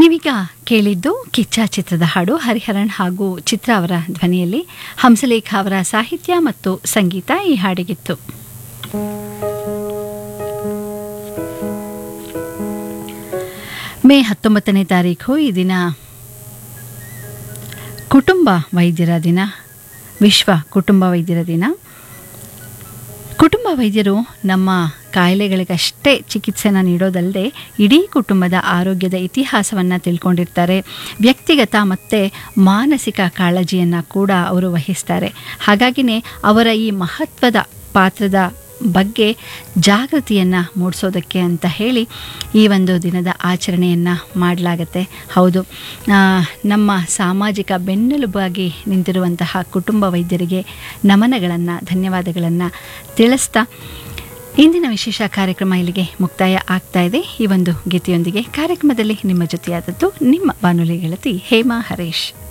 ನೀವೀಗ ಕೇಳಿದ್ದು ಕಿಚ್ಚ ಚಿತ್ರದ ಹಾಡು ಹರಿಹರನ್ ಹಾಗೂ ಚಿತ್ರ ಅವರ ಧ್ವನಿಯಲ್ಲಿ ಹಂಸಲೇಖ ಅವರ ಸಾಹಿತ್ಯ ಮತ್ತು ಸಂಗೀತ ಈ ಹಾಡಿಗಿತ್ತು ಮೇ ಹತ್ತೊಂಬತ್ತನೇ ತಾರೀಖು ಈ ದಿನ ಕುಟುಂಬ ವೈದ್ಯರ ದಿನ ವಿಶ್ವ ಕುಟುಂಬ ವೈದ್ಯರ ದಿನ ಕುಟುಂಬ ವೈದ್ಯರು ನಮ್ಮ ಕಾಯಿಲೆಗಳಿಗಷ್ಟೇ ಚಿಕಿತ್ಸೆನ ನೀಡೋದಲ್ಲದೆ ಇಡೀ ಕುಟುಂಬದ ಆರೋಗ್ಯದ ಇತಿಹಾಸವನ್ನು ತಿಳ್ಕೊಂಡಿರ್ತಾರೆ ವ್ಯಕ್ತಿಗತ ಮತ್ತು ಮಾನಸಿಕ ಕಾಳಜಿಯನ್ನು ಕೂಡ ಅವರು ವಹಿಸ್ತಾರೆ ಹಾಗಾಗಿನೇ ಅವರ ಈ ಮಹತ್ವದ ಪಾತ್ರದ ಬಗ್ಗೆ ಜಾಗೃತಿಯನ್ನು ಮೂಡಿಸೋದಕ್ಕೆ ಅಂತ ಹೇಳಿ ಈ ಒಂದು ದಿನದ ಆಚರಣೆಯನ್ನು ಮಾಡಲಾಗತ್ತೆ ಹೌದು ಆ, ನಮ್ಮ ಸಾಮಾಜಿಕ ಬೆನ್ನೆಲುಬಾಗಿ ನಿಂತಿರುವಂತಹ ಕುಟುಂಬ ವೈದ್ಯರಿಗೆ ನಮನಗಳನ್ನು ಧನ್ಯವಾದಗಳನ್ನು ತಿಳಿಸ್ತಾ ಇಂದಿನ ವಿಶೇಷ ಕಾರ್ಯಕ್ರಮ ಇಲ್ಲಿಗೆ ಮುಕ್ತಾಯ ಆಗ್ತಾ ಇದೆ ಈ ಒಂದು ಗೀತೆಯೊಂದಿಗೆ ಕಾರ್ಯಕ್ರಮದಲ್ಲಿ ನಿಮ್ಮ ಜೊತೆಯಾದದ್ದು ನಿಮ್ಮ ಬಾನುಲಿ ಗೆಳತಿ ಹೇಮಾ ಹರೀಶ್